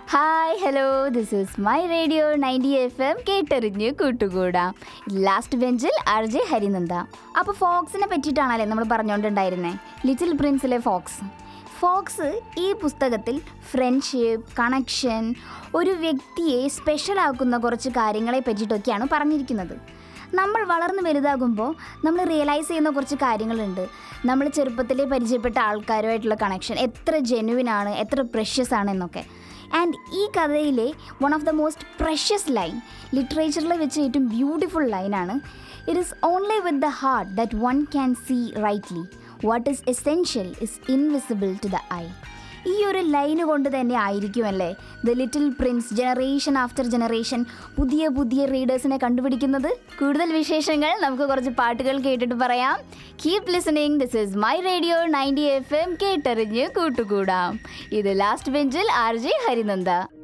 hi hello this is my radio ninety F M കേട്ടറിഞ്ഞ് കൂട്ടുകൂടാം last ബെഞ്ചിൽ R J Harinanda അപ്പോൾ ഫോക്സിനെ പറ്റിയിട്ടാണല്ലേ നമ്മൾ പറഞ്ഞുകൊണ്ടുണ്ടായിരുന്നേ ലിറ്റിൽ പ്രിൻസിലെ ഫോക്സ് ഫോക്സ് ഈ പുസ്തകത്തിൽ ഫ്രണ്ട്ഷിപ്പ് കണക്ഷൻ ഒരു വ്യക്തിയെ സ്പെഷ്യൽ ആക്കുന്ന കുറച്ച് കാര്യങ്ങളെ പറ്റിയിട്ടൊക്കെയാണ് പറഞ്ഞിരിക്കുന്നത് നമ്മൾ വളർന്ന് വലുതാകുമ്പോൾ നമ്മൾ റിയലൈസ് ചെയ്യുന്ന കുറച്ച് കാര്യങ്ങളുണ്ട് നമ്മൾ ചെറുപ്പത്തിലെ പരിചയപ്പെട്ട ആൾക്കാരുമായിട്ടുള്ള കണക്ഷൻ എത്ര ജെനുവിൻ ആണ് എത്ര പ്രഷ്യസ് ആണ് എന്നൊക്കെ ആൻഡ് ഈ കഥയിലെ one of the most precious line ലിറ്ററേച്ചറിൽ വെച്ച് ഏറ്റവും ബ്യൂട്ടിഫുൾ ലൈനാണ് it is only with the heart that one can see rightly what is essential is invisible to the eye ഈ ഒരു ലൈന് കൊണ്ട് തന്നെ ആയിരിക്കുമല്ലേ the little prince generation after generation പുതിയ പുതിയ റീഡേഴ്സിനെ കണ്ടുപിടിക്കുന്നത് കൂടുതൽ വിശേഷങ്ങൾ നമുക്ക് കുറച്ച് പാട്ടുകൾ കേട്ടിട്ട് പറയാം keep listening this is my radio ninety F M കേട്ടറിഞ്ഞ് കൂട്ടുകൂടാം ഇത് ലാസ്റ്റ് ബെഞ്ചിൽ ആർ ജെ ഹരിനന്ദ